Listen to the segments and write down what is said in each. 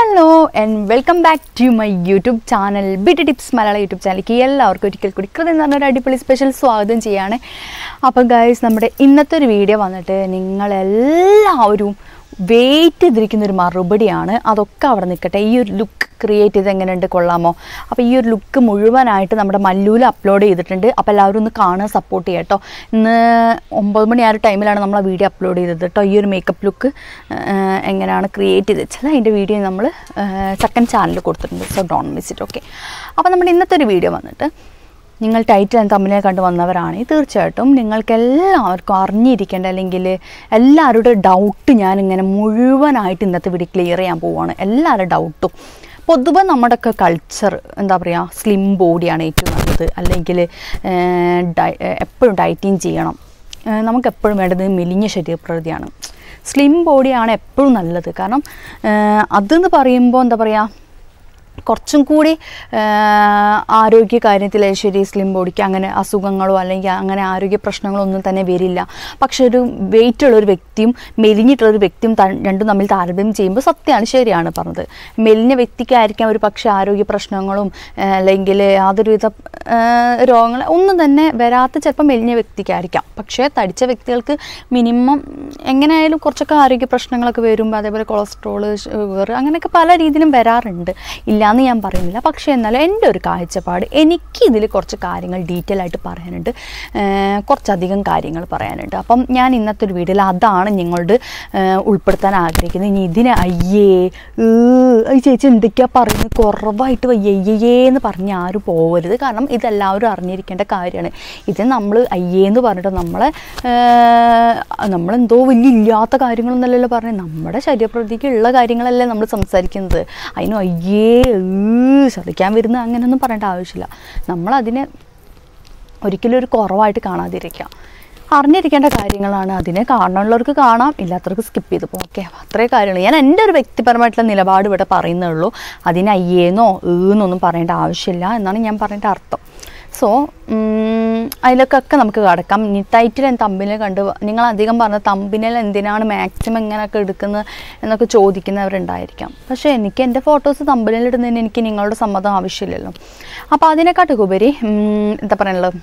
Hello and welcome back to my YouTube channel bit tips മലയാള YouTube ചാനലിലേക്ക് എല്ലാവർക്കും ഒരിക്കൽ കൂടി കൃത്യം എന്ന് പറഞ്ഞൊരു അടിപൊളി സ്പെഷ്യൽ സ്വാഗതം ചെയ്യാണ് അപ്പം ഗൈസ് നമ്മുടെ ഇന്നത്തെ ഒരു വീഡിയോ വന്നിട്ട് നിങ്ങളെല്ലാവരും വെയിറ്റ് ചെയ്തിരിക്കുന്ന ഒരു മറുപടിയാണ് അതൊക്കെ അവിടെ നിൽക്കട്ടെ ഈ ഒരു ലുക്ക് ക്രിയേറ്റ് ചെയ്ത് എങ്ങനെയുണ്ട് കൊള്ളാമോ അപ്പോൾ ഈ ഒരു ലുക്ക് മുഴുവനായിട്ട് നമ്മുടെ മല്ലൂൽ അപ്ലോഡ് ചെയ്തിട്ടുണ്ട് അപ്പോൾ എല്ലാവരും ഒന്ന് കാണാൻ സപ്പോർട്ട് ചെയ്യാം കേട്ടോ ഇന്ന് ഒമ്പത് മണി ആ ഒരു ടൈമിലാണ് നമ്മൾ ആ വീഡിയോ അപ്ലോഡ് ചെയ്തത് കേട്ടോ ഈ ഒരു മേക്കപ്പ് ലുക്ക് എങ്ങനെയാണ് ക്രിയേറ്റ് ചെയ്ത് വെച്ചത് അതിൻ്റെ വീഡിയോ നമ്മൾ സെക്കൻഡ് ചാനലിൽ കൊടുത്തിട്ടുണ്ട് so don't miss it okay അപ്പോൾ നമ്മുടെ ഇന്നത്തെ ഒരു വീഡിയോ വന്നിട്ട് നിങ്ങൾ ടൈറ്റിൽ ആൻഡ് തമ്മിലെ കണ്ട് വന്നവരാണെങ്കിൽ തീർച്ചയായിട്ടും നിങ്ങൾക്ക് എല്ലാവർക്കും അറിഞ്ഞിരിക്കേണ്ട അല്ലെങ്കിൽ എല്ലാവരുടെ ഡൗട്ട് ഞാനിങ്ങനെ മുഴുവനായിട്ട് ഇന്നത്തെ വീഡിയോ ക്ലിയർ ചെയ്യാൻ പോവുകയാണ് എല്ലാവരുടെ ഡൗട്ടും പൊതുവെ നമ്മുടെയൊക്കെ കൾച്ചർ എന്താ പറയുക സ്ലിം ബോഡിയാണ് ഏറ്റവും നല്ലത് അല്ലെങ്കിൽ എപ്പോഴും ഡയറ്റിങ് ചെയ്യണം ഏഹ് നമുക്ക് എപ്പോഴും വേണ്ടത് മെലിഞ്ഞ ശരീരപ്രകൃതിയാണ് സ്ലിം ബോഡിയാണ് എപ്പോഴും നല്ലത് കാരണം ഏഹ് അതെന്ന് പറയുമ്പോൾ എന്താ പറയുക കുറച്ചും കൂടി ആരോഗ്യ കാര്യത്തിൽ ശരി സ്ലിം ബോഡിക്ക് അങ്ങനെ അസുഖങ്ങളോ അല്ലെങ്കിൽ അങ്ങനെ ആരോഗ്യ പ്രശ്നങ്ങളോ ഒന്നും തന്നെ വരില്ല പക്ഷെ ഒരു വെയിറ്റ് ഉള്ള ഒരു വ്യക്തിയും മെലിഞ്ഞിട്ടുള്ള ഒരു വ്യക്തിയും ത- രണ്ടും തമ്മിൽ താരതമ്യം ചെയ്യുമ്പോൾ സത്യമാണ് ശരിയാണ് പറഞ്ഞത് മെലിഞ്ഞ വ്യക്തിക്കായിരിക്കാം ഒരു പക്ഷേ ആരോഗ്യ പ്രശ്നങ്ങളും ആ, അല്ലെങ്കിൽ യാതൊരുവിധ ആ, രോഗങ്ങൾ ഒന്നും തന്നെ വരാത്ത ചിലപ്പോൾ മെലിഞ്ഞ വ്യക്തിക്കായിരിക്കാം പക്ഷേ തടിച്ച വ്യക്തികൾക്ക് മിനിമം എങ്ങനെയായാലും കുറച്ചൊക്കെ ആരോഗ്യ പ്രശ്നങ്ങളൊക്കെ വരുമ്പോൾ അതേപോലെ കൊളസ്ട്രോള് ഷുഗർ അങ്ങനെയൊക്കെ പല രീതിയിലും വരാറുണ്ട് ഇല്ലയെന്ന് ഞാൻ പറയുന്നില്ല പക്ഷേ എന്നാലും എൻ്റെ ഒരു കാഴ്ചപ്പാട് എനിക്ക് ഇതിൽ കുറച്ച് കാര്യങ്ങൾ ഡീറ്റെയിൽ ആയിട്ട് പറയാനുണ്ട് ഏർ കുറച്ചധികം കാര്യങ്ങൾ പറയാനുണ്ട് അപ്പം ഞാൻ ഇന്നത്തെ ഒരു വീഡിയോയിൽ അതാണ് നിങ്ങളോട് ഏർ ഉൾപ്പെടുത്താൻ ആഗ്രഹിക്കുന്നത് ഇനി ഇതിന് അയ്യേ ഏ, ഈ ചേച്ചി എന്തൊക്കെയാ പറയുന്നത് കുറവായിട്ട് വയ്യയ്യേ എന്ന് പറഞ്ഞ് ആരും പോകരുത് കാരണം ഇതെല്ലാവരും അറിഞ്ഞിരിക്കേണ്ട കാര്യമാണ് ഇത് നമ്മൾ അയ്യേ എന്ന് പറഞ്ഞിട്ട് നമ്മളെ ഏർ, നമ്മളെന്തോ വലിയ ഇല്ലാത്ത കാര്യങ്ങളൊന്നല്ലല്ലോ പറഞ്ഞത് നമ്മുടെ ശരീരപ്രതിക്ക് ഉള്ള കാര്യങ്ങളല്ലേ നമ്മൾ സംസാരിക്കുന്നത് അതിന് അയ്യേ ഏ, ശ്രദ്ധിക്കാൻ വരുന്ന അങ്ങനെയൊന്നും പറയേണ്ട ആവശ്യമില്ല നമ്മളതിനെ ഒരിക്കലും ഒരു കുറവായിട്ട് കാണാതിരിക്കുക അറിഞ്ഞിരിക്കേണ്ട കാര്യങ്ങളാണ് അതിനെ കാണാനുള്ളവർക്ക് കാണാം ഇല്ലാത്തവർക്ക് സ്കിപ്പ് ചെയ്ത് പോകും ഓക്കെ അത്രേ കാര്യങ്ങൾ ഞാൻ എൻ്റെ ഒരു വ്യക്തിപരമായിട്ടുള്ള നിലപാട് ഇവിടെ പറയുന്നേ ഉള്ളൂ അതിന് അയ്യേന്നോ ഏന്നൊന്നും പറയേണ്ട ആവശ്യമില്ല എന്നാണ് ഞാൻ പറയേണ്ട അർത്ഥം സോ അതിലൊക്കെ നമുക്ക് കടക്കാം ഇനി ടൈറ്റിൽ തമ്പിനെ കണ്ട് വ- നിങ്ങൾ അധികം പറഞ്ഞ തമ്പിനിൽ എന്തിനാണ് മാക്സിമം ഇങ്ങനെയൊക്കെ എടുക്കുന്നത് എന്നൊക്കെ ചോദിക്കുന്നവരുണ്ടായിരിക്കാം പക്ഷേ എനിക്ക് എൻ്റെ ഫോട്ടോസ് തമ്പിനിൽ ഇടുന്നതിന് എനിക്ക് നിങ്ങളുടെ സമ്മതം ആവശ്യമില്ലല്ലോ അപ്പോൾ അതിനെക്കാട്ടൊക്കെ ഉപരി ഉം, എന്താ പറയാനുള്ളത്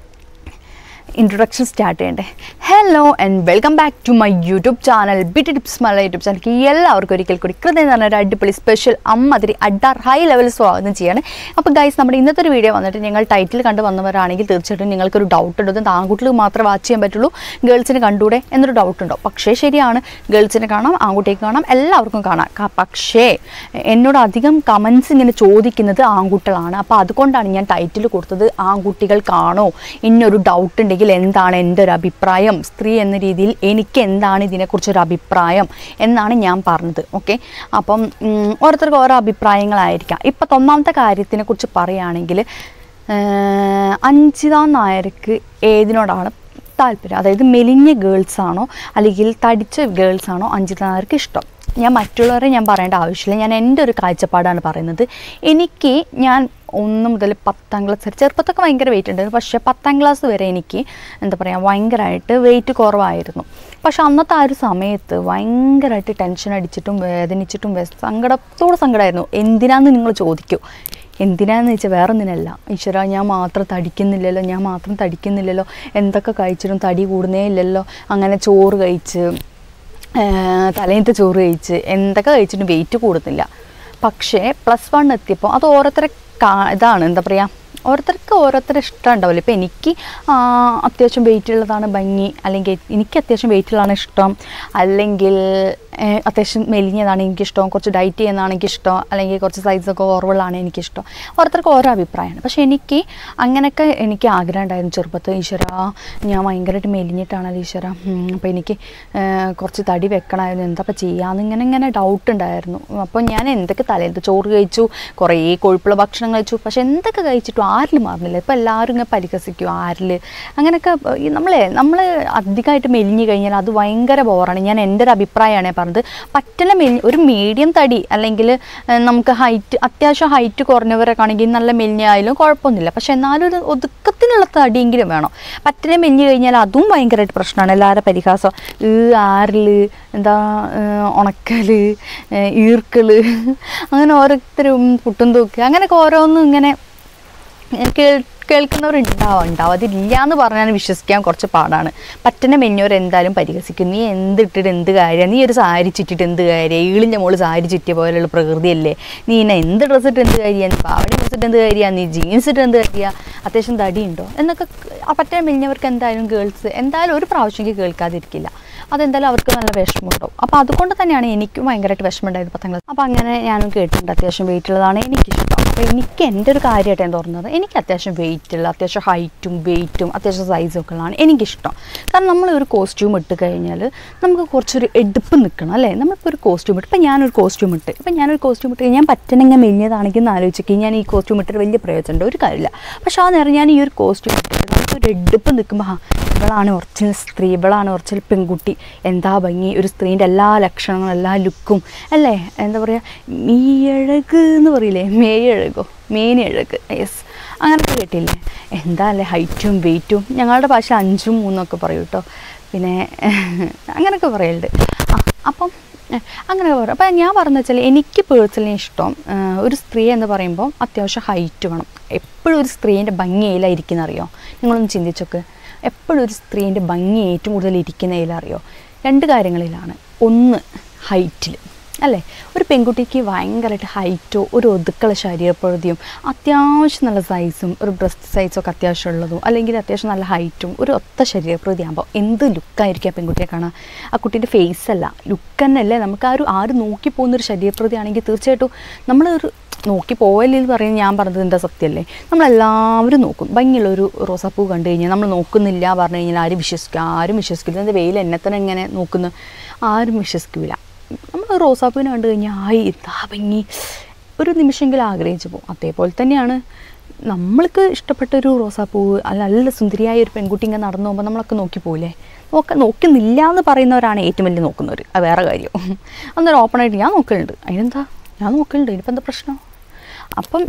ഇൻട്രൊഡക്ഷൻ സ്റ്റാർട്ട് ചെയ്യണ്ടേ hello and welcome back to my YouTube channel bitty tips മലയാള യൂട്യൂബ് ചാനലിലേക്ക് എല്ലാവർക്കും ഒരിക്കൽ കൂടി കൃത്യം എന്ന് പറഞ്ഞൊരു അടിപൊളി സ്പെഷ്യൽ അമ്മതിരി അഡാർ ഹൈ ലെവൽ സ്വാഗതം ചെയ്യാണ് അപ്പോൾ ഗൈസ് നമ്മുടെ ഇന്നത്തെ ഒരു വീഡിയോ വന്നിട്ട് നിങ്ങൾ ടൈറ്റിൽ കണ്ട് വന്നവരാണെങ്കിൽ തീർച്ചയായിട്ടും നിങ്ങൾക്കൊരു ഡൗട്ട് ഉണ്ട് ഇത് ആൺകുട്ടികൾ മാത്രമേ വാച്ച് ചെയ്യാൻ പറ്റുള്ളൂ ഗേൾസിന് കണ്ടൂടെ എന്നൊരു ഡൗട്ട് ഉണ്ടോ പക്ഷേ ശരിയാണ് ഗേൾസിന് കാണാം ആൺകുട്ടിക്ക് കാണാം എല്ലാവർക്കും കാണാം ക- പക്ഷേ എന്നോട് അധികം കമൻസ് ഇങ്ങനെ ചോദിക്കുന്നത് ആൺകുട്ടികളാണ് അപ്പോൾ അതുകൊണ്ടാണ് ഞാൻ ടൈറ്റിൽ കൊടുത്തത് ആൺകുട്ടികൾക്കാണോ ഇന്നൊരു ഡൗട്ട് ഉണ്ടെങ്കിൽ എന്താണ് എൻ്റെ ഒരു അഭിപ്രായം സ്ത്രീ എന്ന രീതിയിൽ എനിക്ക് എന്താണ് ഇതിനെക്കുറിച്ചൊരു അഭിപ്രായം എന്നാണ് ഞാൻ പറഞ്ഞത് ഓക്കെ അപ്പം ഉം, ഓരോരുത്തർക്കും ഓരോ അഭിപ്രായങ്ങളായിരിക്കാം ഇപ്പം ഒന്നാമത്തെ കാര്യത്തിനെ കുറിച്ച് പറയുകയാണെങ്കിൽ അഞ്ചിതാ നായർക്ക് ഏതിനോടാണ് താല്പര്യം അതായത് മെലിഞ്ഞ ഗേൾസ് ആണോ അല്ലെങ്കിൽ തടിച്ച ഗേൾസ് ആണോ അഞ്ചിത നായർക്ക് ഇഷ്ടം ഞാൻ മറ്റുള്ളവരെ ഞാൻ പറയേണ്ട ആവശ്യമില്ല ഞാൻ എൻ്റെ ഒരു കാഴ്ചപ്പാടാണ് പറയുന്നത് എനിക്ക് ഞാൻ ഒന്ന് മുതൽ പത്താം ക്ലാസ് വരെ ചെറുപ്പത്തൊക്കെ ഭയങ്കര വെയിറ്റ് ഉണ്ടായിരുന്നു പക്ഷേ പത്താം ക്ലാസ് വരെ എനിക്ക് എന്താ പറയുക ഭയങ്കരമായിട്ട് വെയിറ്റ് കുറവായിരുന്നു പക്ഷെ അന്നത്തെ ആ ഒരു സമയത്ത് ഭയങ്കരമായിട്ട് ടെൻഷൻ അടിച്ചിട്ടും വേദനിച്ചിട്ടും വെ- സങ്കടത്തോടെ സങ്കടമായിരുന്നു എന്തിനാന്ന് നിങ്ങൾ ചോദിക്കൂ എന്തിനാന്ന് വെച്ചാൽ വേറെ ഒന്നിനല്ല ഈശ്വര ഞാൻ മാത്രം തടിക്കുന്നില്ലല്ലോ ഞാൻ മാത്രം തടിക്കുന്നില്ലല്ലോ എന്തൊക്കെ കഴിച്ചിട്ടും തടി കൂടുന്നേ ഇല്ലല്ലോ അങ്ങനെ ചോറ് കഴിച്ച് തലേന്നത്തെ ചോറ് കഴിച്ച് എന്തൊക്കെ കഴിച്ചിട്ടും വെയിറ്റ് കൂടുന്നില്ല പക്ഷേ പ്ലസ് വൺ എത്തിയപ്പോൾ അത് ഓരോരുത്തരെ കാ ഇതാണ് എന്താ പറയുക ഓരോരുത്തർക്ക് ഓരോരുത്തരുടെ ഇഷ്ടം ഉണ്ടാവില്ല ഇപ്പോൾ എനിക്ക് ആ, അത്യാവശ്യം വെയിറ്റ് ഉള്ളതാണ് ഭംഗി അല്ലെങ്കിൽ എനിക്ക് അത്യാവശ്യം വെയിറ്റ് ഉള്ളതാണ് ഇഷ്ടം അല്ലെങ്കിൽ ഏഹ്, അത്യാവശ്യം മെലിഞ്ഞതാണ് എനിക്കിഷ്ടം കുറച്ച് ഡയറ്റ് ചെയ്യുന്നതാണ് എനിക്കിഷ്ടം അല്ലെങ്കിൽ കുറച്ച് സൈസൊക്കെ കുറവുള്ളതാണ് എനിക്കിഷ്ടം ഓരോരുത്തർക്ക് ഓരോ അഭിപ്രായമാണ് പക്ഷേ എനിക്ക് അങ്ങനെയൊക്കെ എനിക്ക് ആഗ്രഹം ഉണ്ടായിരുന്നു ചെറുപ്പത്തിൽ ഈശ്വര ഞാൻ ഭയങ്കരമായിട്ട് മെലിഞ്ഞിട്ടാണല്ലോ ഈശ്വര അപ്പോൾ എനിക്ക് ഏഹ്, കുറച്ച് തടി വെക്കണമായിരുന്നു എന്താ അപ്പോൾ ചെയ്യാമെന്ന് ഇങ്ങനെ ഇങ്ങനെ ഡൗട്ട് ഉണ്ടായിരുന്നു അപ്പോൾ ഞാൻ എന്തൊക്കെ തലേന്ന് ചോറ് കഴിച്ചു കുറേ കൊഴുപ്പുള്ള ഭക്ഷണം കഴിച്ചു പക്ഷെ എന്തൊക്കെ കഴിച്ചിട്ടും ആരിൽ മാറുന്നില്ല ഇപ്പോൾ എല്ലാവരും ഇങ്ങനെ പരിഹസിക്കും ആരിൽ അങ്ങനെയൊക്കെ ഈ നമ്മളെ നമ്മൾ അധികമായിട്ട് മെലിഞ്ഞു കഴിഞ്ഞാൽ അത് ഭയങ്കര ബോറാണ് ഞാൻ എൻ്റെ ഒരു അഭിപ്രായമാണ് പറഞ്ഞത് പറ്റല മെലിഞ്ഞ ഒരു മീഡിയം തടി അല്ലെങ്കിൽ ഏഹ്, നമുക്ക് ഹൈറ്റ് അത്യാവശ്യം ഹൈറ്റ് കുറഞ്ഞവരൊക്കെ ആണെങ്കിൽ നല്ല മെലിഞ്ഞായാലും കുഴപ്പമൊന്നുമില്ല പക്ഷെ എന്നാലും ഒരു ഒതുക്കത്തിനുള്ള തടിയെങ്കിലും വേണം പറ്റല മെലിഞ്ഞ് കഴിഞ്ഞാൽ അതും ഭയങ്കരമായിട്ട് പ്രശ്നമാണ് എല്ലാവരുടെ പരിഹാസം ഈ ആറില് എന്താ ഏഹ്, ഉണക്കല് ഏഹ്, ഈർക്കല് അങ്ങനെ ഓരോരുത്തരും പുട്ടും തൂക്ക് അങ്ങനെയൊക്കെ ഓരോന്നും ഇങ്ങനെ കേൾ കേൾക്കുന്നവരുണ്ടാവും ഉണ്ടാവാതില്ല എന്ന് പറഞ്ഞാൽ വിശ്വസിക്കാൻ കുറച്ച് പാടാണ് പറ്റന മെഞ്ഞോർ എന്തായാലും പരിഹസിക്കും നീ എന്തിട്ടിട്ട് എന്ത് കാര്യമാണ് നീ ഒരു സാരി ചുറ്റിട്ട് എന്ത് കാര്യം ഈളിൻ്റെ മോള് സാരി ചുറ്റിയ പോലെയുള്ള പ്രകൃതിയല്ലേ നീ എന്നെ എന്ത് ഡ്രസ്സ് ഇട്ട് എന്ത് കാര്യമാണ് നീ പാവടി ഡ്രസ്സ് ഇട്ട് എന്ത് കാര്യമാണ് നീ ജീൻസ് ഇട്ട് എന്ത് കാര്യമാണ് അത്യാവശ്യം തടിയുണ്ടോ എന്നൊക്കെ ആ പറ്റന മെലിഞ്ഞവർക്ക് എന്തായാലും ഗേൾസ് എന്തായാലും ഒരു പ്രാവശ്യം കേൾക്കാതിരിക്കില്ല അതെന്തായാലും അവർക്ക് നല്ല വിഷമമുണ്ടാവും അപ്പോൾ അതുകൊണ്ട് തന്നെയാണ് എനിക്കും ഭയങ്കരമായിട്ട് വിഷമം ഉണ്ടായത് പത്താം ക്ലാസ് അപ്പോൾ അങ്ങനെ ഞാനും കേട്ടിട്ടുണ്ട് അത്യാവശ്യം വെയിറ്റ് ഉള്ളതാണ് എനിക്കിഷ്ടം അപ്പോൾ എനിക്ക് എൻ്റെ ഒരു കാര്യമായിട്ട് ഞാൻ തുറന്നത് എനിക്ക് അത്യാവശ്യം വെയിറ്റ് ഉള്ള അത്യാവശ്യം ഹൈറ്റും വെയിറ്റും അത്യാവശ്യം സൈസും ഒക്കെ ഉള്ളതാണ് എനിക്കിഷ്ടം കാരണം നമ്മൾ ഒരു കോസ്റ്റ്യൂം ഇട്ട് കഴിഞ്ഞാൽ നമുക്ക് കുറച്ചൊരു എടുപ്പ് നിൽക്കണം അല്ലേ നമ്മളിപ്പോൾ ഒരു കോസ്റ്റ്യൂം ഇട്ട് ഇപ്പം ഞാനൊരു കോസ്റ്റ്യൂം ഇട്ട് ഇപ്പം ഞാനൊരു കോസ്റ്റ്യൂം ഇട്ട് ഞാൻ പറ്റണമെങ്കിൽ മെലിഞ്ഞതാണെങ്കിൽ എന്ന് ആലോചിക്കുക ഞാൻ ഈ കോസ്റ്റ്യൂം ഇട്ടിട്ട് വലിയ പ്രയോജനമുണ്ട് ഒരു കാര്യമില്ല പക്ഷേ ആ നേരം ഞാൻ ഈ ഒരു കോസ്റ്റ്യൂം ഇട്ടിട്ട് നമുക്കൊരു എടുപ്പ് നിൽക്കുമ്പോൾ ആ ഇവളാണ് ഒറിജിനൽ സ്ത്രീ ഇവളാണ് ഒറിജിനൽ പെൺകുട്ടി എന്താ ഭംഗി ഒരു സ്ത്രീൻ്റെ എല്ലാ ലക്ഷണങ്ങളും എല്ലാ ലുക്കും അല്ലേ എന്താ പറയുക മീയഴക് എന്ന് പറയില്ലേ മേയഴകോ മേനിയഴക് യെസ് അങ്ങനൊക്കെ കേട്ടില്ലേ എന്താ അല്ലേ ഹൈറ്റും വെയിറ്റും ഞങ്ങളുടെ ഭാഷ അഞ്ചും മൂന്നും ഒക്കെ പറയും കേട്ടോ പിന്നെ അങ്ങനെയൊക്കെ പറയലുണ്ട് ആ അപ്പം ഏഹ്, അങ്ങനെ പറയും അപ്പം ഞാൻ പറഞ്ഞു വെച്ചാൽ എനിക്ക് പേഴ്സണലി ഇഷ്ടം ഏഹ്, ഒരു സ്ത്രീ എന്ന് പറയുമ്പോൾ അത്യാവശ്യം ഹൈറ്റ് വേണം എപ്പോഴും ഒരു സ്ത്രീൻ്റെ ഭംഗി ഏലായിരിക്കുന്ന അറിയോ നിങ്ങളൊന്ന് ചിന്തിച്ചൊക്കെ എപ്പോഴും ഒരു സ്ത്രീൻ്റെ ഭംഗി ഏറ്റവും കൂടുതൽ ഇരിക്കുന്ന അറിയോ രണ്ട് കാര്യങ്ങളിലാണ് ഒന്ന് ഹൈറ്റിൽ അല്ലേ ഒരു പെൺകുട്ടിക്ക് ഭയങ്കരമായിട്ട് ഹൈറ്റോ ഒരു ഒതുക്കള ശരീരപ്രകൃതിയും അത്യാവശ്യം നല്ല സൈസും ഒരു ബ്രസ്റ്റ് സൈസൊക്കെ അത്യാവശ്യം ഉള്ളതും അല്ലെങ്കിൽ അത്യാവശ്യം നല്ല ഹൈറ്റും ഒരു ഒത്ത ശരീരപ്രകൃതി ആകുമ്പോൾ എന്ത് ലുക്കായിരിക്കും ആ പെൺകുട്ടിയെ കാണാൻ ആ കുട്ടീൻ്റെ ഫേസ് അല്ല ലുക്ക് തന്നെയല്ലേ നമുക്ക് ആ ഒരു ആര് നോക്കി പോകുന്നൊരു ശരീരപ്രകൃതി ആണെങ്കിൽ തീർച്ചയായിട്ടും നമ്മളൊരു നോക്കി പോയല്ലേ എന്ന് പറയും ഞാൻ പറഞ്ഞത് എന്താ സത്യമല്ലേ നമ്മളെല്ലാവരും നോക്കും ഭംഗിയുള്ള ഒരു റോസാപ്പൂ കണ്ടു കഴിഞ്ഞാൽ നമ്മൾ നോക്കുന്നില്ല പറഞ്ഞു കഴിഞ്ഞാൽ ആരും വിശ്വസിക്കുക ആരും വിശ്വസിക്കില്ല എന്താ വെയിൽ എന്നെ തന്നെ ഇങ്ങനെ നോക്കുന്നു ആരും വിശ്വസിക്കില്ല നമ്മൾ റോസാപ്പൂവിനെ കണ്ടു കഴിഞ്ഞാൽ ആയി എന്താ ഭംഗി ഒരു നിമിഷമെങ്കിലും ആഗ്രഹിച്ചു പോകും അതേപോലെ തന്നെയാണ് നമ്മൾക്ക് ഇഷ്ടപ്പെട്ട ഒരു റോസാപ്പൂവ് അല്ല നല്ല സുന്ദരിയായ ഒരു പെൺകുട്ടി ഇങ്ങനെ നടന്നു പോകുമ്പോൾ നമ്മളൊക്കെ നോക്കി പോകില്ലേ നോക്ക നോക്കുന്നില്ല എന്ന് പറയുന്നവരാണ് ഏറ്റവും വലിയ നോക്കുന്നവർ അത് വേറെ കാര്യം അന്നേരം ഓപ്പണായിട്ട് ഞാൻ നോക്കലുണ്ട് അതിനെന്താ ഞാൻ നോക്കലുണ്ട് ഇനിയിപ്പോൾ എന്താ പ്രശ്നം അപ്പം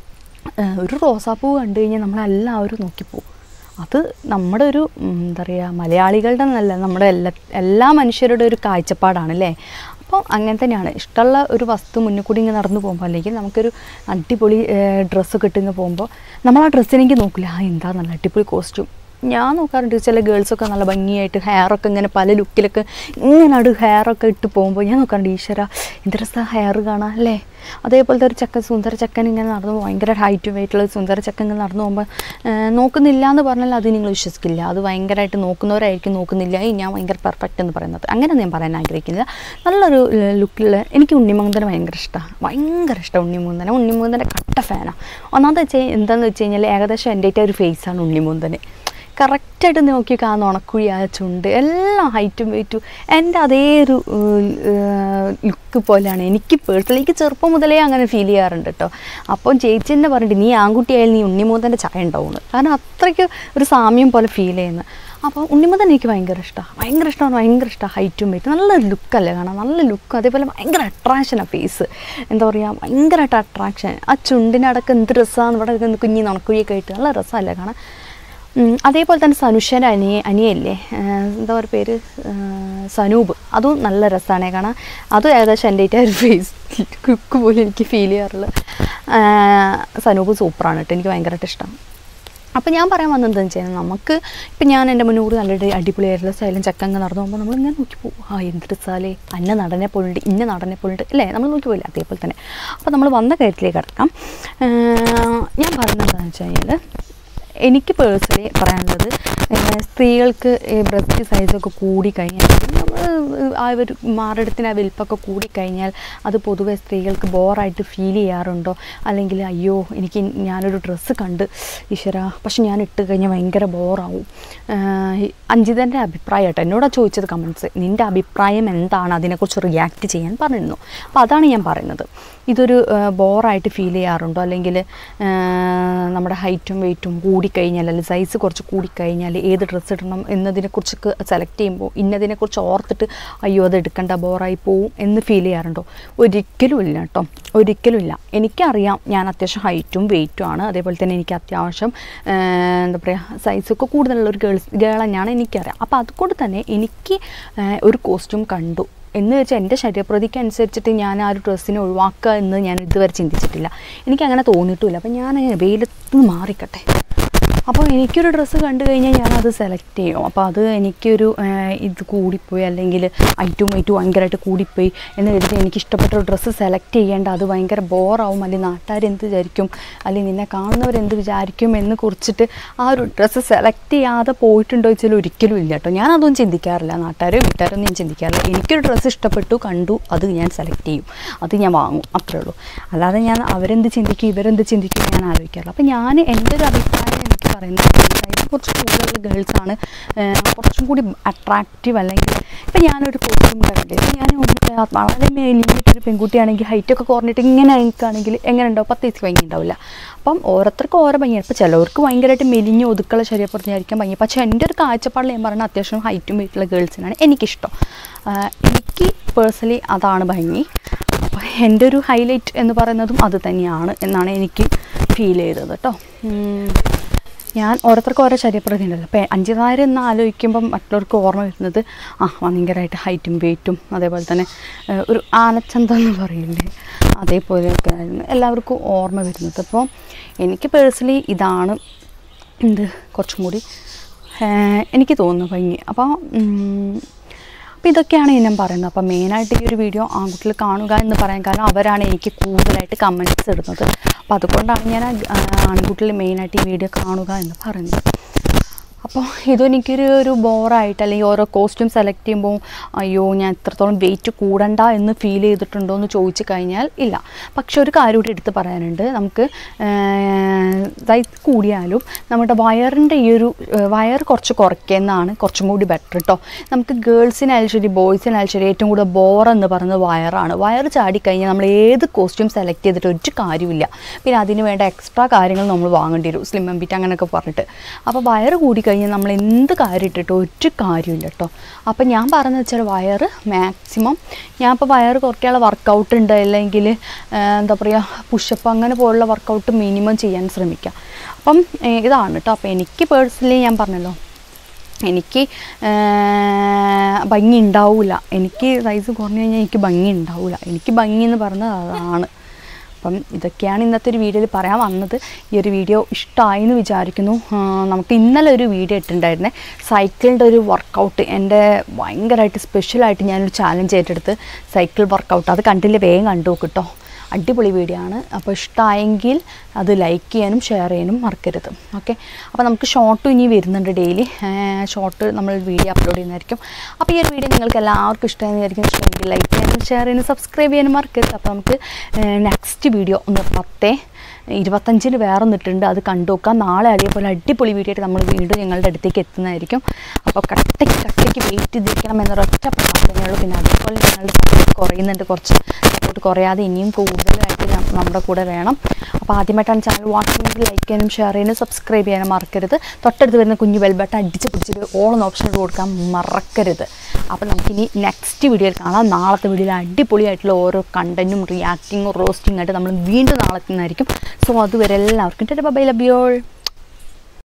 ഏഹ്, ഒരു റോസാപ്പൂ കണ്ടു കഴിഞ്ഞാൽ നമ്മളെല്ലാവരും നോക്കിപ്പോവും അത് നമ്മുടെ ഒരു ഉം, എന്താ പറയുക മലയാളികളുടെ എന്നല്ല നമ്മുടെ എല്ലാ എല്ലാ മനുഷ്യരുടെ ഒരു കാഴ്ചപ്പാടാണ് അല്ലേ അപ്പോൾ അങ്ങനെ തന്നെയാണ് ഇഷ്ടമുള്ള ഒരു വസ്തു മുന്നിൽ കൂടി ഇങ്ങനെ നടന്നു പോകുമ്പോൾ അല്ലെങ്കിൽ നമുക്കൊരു അടിപൊളി ഡ്രസ്സൊക്കെ ഇട്ടിങ്ങ് പോകുമ്പോൾ നമ്മൾ ആ ഡ്രസ്സിനെങ്കിൽ നോക്കില്ല ആ എന്താ നല്ല അടിപൊളി കോസ്റ്റ്യൂം ഞാൻ നോക്കാറുണ്ട് ചില ഗേൾസൊക്കെ നല്ല ഭംഗിയായിട്ട് ഹെയറൊക്കെ ഇങ്ങനെ പല ലുക്കിലൊക്കെ ഇങ്ങനെ അടു ഹെയറൊക്കെ ഇട്ട് പോകുമ്പോൾ ഞാൻ നോക്കാറുണ്ട് ഈശ്വര എന്ത് രസം ഹെയർ കാണാം അല്ലേ അതേപോലത്തെ ഒരു ചക്കൻ സുന്ദര ചക്കൻ ഇങ്ങനെ നടന്നു പോകും ഭയങ്കര ഹൈറ്റ് വെയിറ്റുള്ള സുന്ദര ചക്കൻ ഇങ്ങനെ നടന്നു പോകുമ്പോൾ ഏഹ്, നോക്കുന്നില്ല എന്ന് പറഞ്ഞാൽ അത് നിങ്ങൾ വിശ്വസിക്കില്ല അത് ഭയങ്കരമായിട്ട് നോക്കുന്നവരായിരിക്കും നോക്കുന്നില്ല ഈ ഞാൻ ഭയങ്കര പെർഫെക്റ്റ് എന്ന് പറയുന്നത് അങ്ങനെ ഞാൻ പറയാൻ ആഗ്രഹിക്കുന്നില്ല നല്ലൊരു ലുക്കിൽ എനിക്ക് ഉണ്ണിമൂന്തനെ ഭയങ്കര ഇഷ്ടമാണ് ഭയങ്കര ഇഷ്ടം ഉണ്ണിമൂന്തനെ ഉണ്ണിമൂന്തൻ്റെ കട്ട ഫാനാണ് ഒന്നാമത്തെ വെച്ച് എന്താണെന്ന് വെച്ച് കഴിഞ്ഞാൽ ഏകദേശം എൻ്റെ ഒരു ഫേസാണ് ഉണ്ണിമൂന്തന് കറക്റ്റായിട്ട് നോക്കി കാണുന്ന ഉണക്കുഴി ആ ചുണ്ട് എല്ലാം ഹൈറ്റും വെയിറ്റും എൻ്റെ അതേ ഒരു ലുക്ക് പോലെയാണ് എനിക്ക് പേഴ്സണലി എനിക്ക് ചെറുപ്പം മുതലേ അങ്ങനെ ഫീൽ ചെയ്യാറുണ്ട് കേട്ടോ അപ്പം ചേച്ചി തന്നെ പറഞ്ഞിട്ട് നീ ആൺകുട്ടിയായാലും നീ ഉണ്ണിമൂതൻ്റെ ചായ ഉണ്ടാവുമെന്ന് കാരണം അത്രയ്ക്ക് ഒരു സാമ്യം പോലെ ഫീൽ ചെയ്യുന്നത് അപ്പോൾ ഉണ്ണിമൂതൻ എനിക്ക് ഭയങ്കര ഇഷ്ടമാണ് ഭയങ്കര ഇഷ്ടമാണ് ഭയങ്കര ഇഷ്ടമാണ് ഹൈറ്റും വെയിറ്റും നല്ല ലുക്കല്ലേ കാണാൻ നല്ല ലുക്ക് അതേപോലെ ഭയങ്കര അട്രാക്ഷനാണ് ഫേസ് എന്താ പറയുക ഭയങ്കരമായിട്ട് അട്രാക്ഷൻ ആ ചുണ്ടിനടക്കം എന്ത് രസമാണ് ഇവിടെ കുഞ്ഞി നുണക്കുഴിയൊക്കെ ആയിട്ട് നല്ല രസമല്ലേ കാണാൻ ഉം, അതേപോലെ തന്നെ സനുഷൻ്റെ അനിയ അനിയല്ലേ ഏഹ്, എന്താ പറയുക പേര് ഏഹ്, സനൂപ് അതും നല്ല രസമാണ് കാണാൻ അതും ഏകദേശം എൻ്റെ ഒരു ഫേസ് കുക്ക് പോലെ എനിക്ക് ഫീൽ ചെയ്യാറുള്ളത് ഏഹ്, സനൂപ് സൂപ്പറാണ് കേട്ടോ എനിക്ക് ഭയങ്കരമായിട്ട് ഇഷ്ടം അപ്പോൾ ഞാൻ പറയാൻ വന്നത് എന്താണെന്ന് വെച്ച് കഴിഞ്ഞാൽ നമുക്ക് ഇപ്പം ഞാൻ എൻ്റെ മുന്നൂറ് നല്ല അടിപൊളിയായിട്ടുള്ള സ്റ്റൈലും ചക്കങ്ങ് നടന്നു പോകുമ്പോൾ നമ്മളിങ്ങനെ നോക്കി പോകും ആ എന്ത് രസാലേ അന്ന നടനെ പോലുണ്ട് ഇന്ന നടനെ പോലുണ്ട് അല്ലേ നമ്മൾ നോക്കി പോയില്ല അതേപോലെ തന്നെ അപ്പോൾ നമ്മൾ വന്ന കാര്യത്തിലേക്ക് കിടക്കാം ഞാൻ പറയുന്നത് എന്താണെന്ന് വെച്ച് കഴിഞ്ഞാൽ എനിക്ക് പേഴ്സണലി പറയാനുള്ളത് ഏഹ് സ്ത്രീകൾക്ക് ബ്രസ്റ്റ് സൈസൊക്കെ കൂടിക്കഴിഞ്ഞാൽ നമ്മൾ ആ ഒരു മാറിടത്തിന് ആ വലിപ്പൊക്കെ കൂടിക്കഴിഞ്ഞാൽ അത് പൊതുവെ സ്ത്രീകൾക്ക് ബോറായിട്ട് ഫീൽ ചെയ്യാറുണ്ടോ അല്ലെങ്കിൽ അയ്യോ എനിക്ക് ഞാനൊരു ഡ്രസ്സ് കണ്ട് ഈശ്വര പക്ഷെ ഞാൻ ഇട്ട് കഴിഞ്ഞാൽ ഭയങ്കര ബോറാവും അഞ്ജിതൻ്റെ അഭിപ്രായം കേട്ടോ എന്നോടാ ചോദിച്ചത് കമൻസ് നിൻ്റെ അഭിപ്രായം എന്താണ് അതിനെക്കുറിച്ച് റിയാക്ട് ചെയ്യാൻ പറഞ്ഞിരുന്നു അപ്പോൾ അതാണ് ഞാൻ പറയുന്നത് ഇതൊരു ബോറായിട്ട് ഫീൽ ചെയ്യാറുണ്ടോ അല്ലെങ്കിൽ നമ്മുടെ ഹൈറ്റും വെയിറ്റും കൂടി കൂടിക്കഴിഞ്ഞാൽ അല്ലെങ്കിൽ സൈസ് കുറച്ച് കൂടിക്കഴിഞ്ഞാൽ ഏത് ഡ്രസ്സ് ഇടണം എന്നതിനെക്കുറിച്ചൊക്കെ സെലക്ട് ചെയ്യുമ്പോൾ ഇന്നതിനെക്കുറിച്ച് ഓർത്തിട്ട് അയ്യോ അത് എടുക്കണ്ട ബോറായി പോവും എന്ന് ഫീൽ ചെയ്യാറുണ്ടോ ഒരിക്കലും ഇല്ല കേട്ടോ ഒരിക്കലും ഇല്ല എനിക്കറിയാം ഞാൻ അത്യാവശ്യം ഹൈറ്റും വെയിറ്റും ആണ് അതേപോലെ തന്നെ എനിക്ക് അത്യാവശ്യം ആ, എന്താ പറയുക സൈസൊക്കെ കൂടുതലുള്ള ഒരു ഗേൾസ് ഗേൾ തന്നെയാണ് എനിക്കറിയാം അപ്പോൾ അതുകൊണ്ട് തന്നെ എനിക്ക് ആ, ഒരു കോസ്റ്റ്യൂം കണ്ടു എന്ന് വെച്ചാൽ എൻ്റെ ശരീരപ്രതിക്ക് അനുസരിച്ചിട്ട് ഞാൻ ആ ഒരു ഡ്രസ്സിനെ ഒഴിവാക്കുക എന്ന് ഞാൻ ഇതുവരെ ചിന്തിച്ചിട്ടില്ല എനിക്ക് അങ്ങനെ തോന്നിയിട്ടുമില്ല അപ്പം ഞാൻ വെയിലത്ത് നിന്ന് മാറിക്കട്ടെ അപ്പോൾ എനിക്കൊരു ഡ്രസ്സ് കണ്ടു കഴിഞ്ഞാൽ ഞാൻ അത് സെലക്ട് ചെയ്യും അപ്പോൾ അത് എനിക്കൊരു ആ, ഇത് കൂടിപ്പോയി അല്ലെങ്കിൽ ഐറ്റും ഐറ്റും ഭയങ്കരമായിട്ട് കൂടിപ്പോയി എന്ന് കരുതി എനിക്ക് ഇഷ്ടപ്പെട്ട ഒരു ഡ്രസ്സ് സെലക്ട് ചെയ്യേണ്ട അത് ഭയങ്കര ബോറാവും അല്ലെങ്കിൽ നാട്ടുകാർ എന്ത് വിചാരിക്കും അല്ലെങ്കിൽ നിന്നെ കാണുന്നവർ എന്ത് വിചാരിക്കും എന്ന് കുറിച്ചിട്ട് ആ ഒരു ഡ്രസ്സ് സെലക്ട് ചെയ്യാതെ പോയിട്ടുണ്ടോ വെച്ചാൽ ഒരിക്കലും ഇല്ല കേട്ടോ ഞാൻ അതൊന്നും ചിന്തിക്കാറില്ല നാട്ടുകാരോ വീട്ടുകാരോ ഞാൻ ചിന്തിക്കാറില്ല എനിക്കൊരു ഡ്രസ്സ് ഇഷ്ടപ്പെട്ടു കണ്ടു അത് ഞാൻ സെലക്ട് ചെയ്യും അത് ഞാൻ വാങ്ങും അത്രേ ഉള്ളൂ അല്ലാതെ ഞാൻ അവരെന്ത് ചിന്തിക്കും ഇവരെന്ത് ചിന്തിക്കും ഞാൻ ആലോചിക്കാറില്ല അപ്പോൾ ഞാൻ എൻ്റെ ഒരു അഭിപ്രായം എനിക്ക് പറയുന്നത് സൈസ് കുറച്ച് കൂടുതലുള്ള ഗേൾസാണ് കുറച്ചും കൂടി അട്രാക്റ്റീവ് അല്ലെങ്കിൽ ഇപ്പം ഞാനൊരു കോസ്റ്റ്യൂം കണ്ടിട്ട് ഇപ്പം ഞാൻ ഒന്ന് വളരെ മെലിഞ്ഞിട്ടൊരു പെൺകുട്ടിയാണെങ്കിൽ ഹൈറ്റൊക്കെ കുറഞ്ഞിട്ട് ഇങ്ങനെ നിൽക്കുകയാണെങ്കിൽ എങ്ങനെ ഉണ്ടാവും പത്ത് വയസ്സ് ഭംഗി ഉണ്ടാവില്ല അപ്പം ഓരോരുത്തർക്കും ഓരോ ഭംഗിയാണ് ഇപ്പോൾ ചിലവർക്ക് ഭയങ്കരമായിട്ട് മെലിഞ്ഞ് ഒതുക്കള ശരീരപ്രതിയായിരിക്കും ഭംഗി പക്ഷേ എൻ്റെ ഒരു കാഴ്ചപ്പാടിൽ ഞാൻ പറയുന്നത് അത്യാവശ്യം ഹൈറ്റും വെയിറ്റുള്ള ഗേൾസിനാണ് എനിക്കിഷ്ടം ആഹ് എനിക്ക് പേഴ്സണലി അതാണ് ഭംഗി അപ്പോൾ എൻ്റെ ഒരു ഹൈലൈറ്റ് എന്ന് പറയുന്നതും അത് തന്നെയാണ് എന്നാണ് എനിക്ക് ഫീൽ ചെയ്തത് കേട്ടോ ഉം. ഞാൻ ഓരോരുത്തർക്കും ഓരോ ശരീരപ്രതി ഉണ്ടല്ലോ അപ്പോൾ അഞ്ചുതാരം എന്ന് ആലോചിക്കുമ്പം മറ്റുള്ളവർക്ക് ഓർമ്മ വരുന്നത് ആ ഭയങ്കരമായിട്ട് ഹൈറ്റും വെയിറ്റും അതേപോലെ തന്നെ ഏഹ്, ഒരു ആനച്ചന്തം എന്ന് പറയില്ലേ അതേപോലെയൊക്കെ ആയിരുന്നു എല്ലാവർക്കും ഓർമ്മ വരുന്നത് അപ്പോൾ എനിക്ക് പേഴ്സണലി ഇതാണ് എന്ത് കുറച്ചും കൂടി ഏഹ്, എനിക്ക് തോന്നുന്നു ഭംഗി അപ്പോൾ ഉം, അപ്പോൾ ഇതൊക്കെയാണ് ഞാൻ പറയുന്നത് അപ്പോൾ മെയിനായിട്ട് ഈ ഒരു വീഡിയോ ആൺകുട്ടികൾ കാണുക എന്ന് പറയാൻ കാരണം അവരാണ് എനിക്ക് കൂടുതലായിട്ട് കമൻറ്റ്സ് ഇടുന്നത് അപ്പോൾ അതുകൊണ്ടാണ് ഞാൻ ആ ആൺകുട്ടികൾ മെയിനായിട്ട് ഈ വീഡിയോ കാണുക എന്ന് പറയുന്നത് അപ്പോൾ ഇതെനിക്കൊരു ഒരു ബോറായിട്ട് അല്ലെങ്കിൽ ഓരോ കോസ്റ്റ്യൂം സെലക്ട് ചെയ്യുമ്പോൾ അയ്യോ ഞാൻ ഇത്രത്തോളം വെയിറ്റ് കൂടണ്ട എന്ന് ഫീൽ ചെയ്തിട്ടുണ്ടോ എന്ന് ചോദിച്ചു കഴിഞ്ഞാൽ ഇല്ല പക്ഷെ ഒരു കാര്യം കൂടി എടുത്ത് പറയാനുണ്ട് നമുക്ക് സൈസ് കൂടിയാലും നമ്മുടെ വയറിൻ്റെ ഈ ഒരു വയർ കുറച്ച് കുറയ്ക്കുന്നതാണ് കുറച്ചും കൂടി ബെറ്റർ കേട്ടോ നമുക്ക് ഗേൾസിനായാലും ശരി ബോയ്സിനായാലും ശരി ഏറ്റവും കൂടുതൽ ബോർ എന്ന് പറയുന്നത് വയറാണ് വയർ ചാടിക്കഴിഞ്ഞാൽ നമ്മൾ ഏത് കോസ്റ്റ്യൂം സെലക്ട് ചെയ്തിട്ട് ഒരു കാര്യമില്ല പിന്നെ അതിന് വേണ്ട എക്സ്ട്രാ കാര്യങ്ങൾ നമ്മൾ വാങ്ങേണ്ടി വരും സ്ലിം ബിറ്റ് അങ്ങനെയൊക്കെ പറഞ്ഞിട്ട് അപ്പോൾ വയറ് കൂടിക്കഴിഞ്ഞാൽ നമ്മൾ എന്ത് കാര്യം ഇട്ടിട്ടോ ഒരു കാര്യമില്ല കേട്ടോ അപ്പോൾ ഞാൻ പറഞ്ഞത് വെച്ചാൽ വയറ് മാക്സിമം ഞാൻ ഇപ്പോൾ വയറ് കുറയ്ക്കാനുള്ള വർക്കൗട്ട് ഉണ്ട് അല്ലെങ്കിൽ എന്താ പറയുക പുഷപ്പ് അങ്ങനെ പോലുള്ള വർക്കൗട്ട് മിനിമം ചെയ്യാൻ ശ്രമിക്കാം അപ്പം ഏഹ് ഇതാണ് കേട്ടോ അപ്പോൾ എനിക്ക് പേഴ്സണലി ഞാൻ പറഞ്ഞല്ലോ എനിക്ക് ഏർ, ഭംഗി ഉണ്ടാവില്ല എനിക്ക് സൈസ് കുറഞ്ഞു കഴിഞ്ഞാൽ എനിക്ക് ഭംഗി ഉണ്ടാവില്ല എനിക്ക് ഭംഗി എന്ന് പറഞ്ഞത് അതാണ് അപ്പം ഇതൊക്കെയാണ് ഇന്നത്തെ ഒരു വീഡിയോയിൽ പറയാൻ വന്നത് ഈ ഒരു വീഡിയോ ഇഷ്ടമായി എന്ന് വിചാരിക്കുന്നു ആ, നമുക്ക് ഇന്നലെ ഒരു വീഡിയോ ഇട്ടിട്ടുണ്ടായിരുന്നേ സൈക്കിളിൻ്റെ ഒരു വർക്കൗട്ട് എൻ്റെ ഭയങ്കരമായിട്ട് സ്പെഷ്യലായിട്ട് ഞാനൊരു ചാലഞ്ച് ഏറ്റെടുത്ത് സൈക്കിൾ വർക്കൗട്ട് അത് കണ്ടില്ലേ വേഗം കണ്ടു നോക്ക് കേട്ടോ അടിപൊളി വീഡിയോ ആണ് അപ്പോൾ ഇഷ്ടമായെങ്കിൽ അത് ലൈക്ക് ചെയ്യാനും ഷെയർ ചെയ്യാനും മറക്കരുത് ഓക്കെ അപ്പോൾ നമുക്ക് ഷോർട്ടും ഇനി വരുന്നുണ്ട് ഡെയിലി ഷോർട്ട് നമ്മൾ വീഡിയോ അപ്ലോഡ് ചെയ്യുന്നതായിരിക്കും അപ്പോൾ ഈ ഒരു വീഡിയോ നിങ്ങൾക്ക് എല്ലാവർക്കും ഇഷ്ടമായെന്ന് വിചാരിക്കും ഇഷ്ടമെങ്കിൽ ലൈക്ക് ചെയ്യാനും ഷെയർ ചെയ്യാനും സബ്സ്ക്രൈബ് ചെയ്യാനും മറക്കരുത് അപ്പോൾ നമുക്ക് നെക്സ്റ്റ് വീഡിയോ ഒന്ന് പത്തേ ഇരുപത്തഞ്ചിന് വേറെ നിട്ടുണ്ട് അത് കണ്ടു നോക്കാം നാളെ അതേപോലെ അടിപൊളി വീഡിയോ ആയിട്ട് നമ്മൾ വീണ്ടും ഞങ്ങളുടെ അടുത്തേക്ക് എത്തുന്നതായിരിക്കും അപ്പോൾ കട്ടയ്ക്ക് കട്ടയ്ക്ക് വെയിറ്റ് ചെയ്തിരിക്കണം എന്നൊരൊറ്റ പ്രാർത്ഥനയേ ഉള്ളൂ പിന്നെ അതേപോലെ ഞങ്ങളുടെ സപ്പോർട്ട് കുറയുന്നുണ്ട് കുറച്ച് സപ്പോർട്ട് കുറയാതെ ഇനിയും കൂടുതലായിട്ട് നം- നമ്മുടെ കൂടെ വേണം അപ്പോൾ ആദ്യമായിട്ടാണ് ചാനൽ വാച്ച് ചെയ്യുന്നത് ലൈക്ക് ചെയ്യാനും ഷെയർ ചെയ്യാനും സബ്സ്ക്രൈബ് ചെയ്യാനും മറക്കരുത് തൊട്ടടുത്ത് വരുന്ന കുഞ്ഞു ബെൽബട്ടൺ അടിച്ച് പിടിച്ചിട്ട് ഓൾ എന്ന ഓപ്ഷൻ കൊടുക്കാൻ മറക്കരുത് അപ്പോൾ നമുക്കിനി നെക്സ്റ്റ് വീഡിയോയിൽ കാണാം നാളത്തെ വീഡിയോയിൽ അടിപൊളിയായിട്ടുള്ള ഓരോ കണ്ടൻറ്റും റിയാക്ടിങ്ങും റോസ്റ്റിംഗ് ആയിട്ട് നമ്മൾ വീണ്ടും നാളെ എത്തുന്നതായിരിക്കും സോ അതുവരെ എല്ലാവർക്കും ബൈ ലബ് യോൾ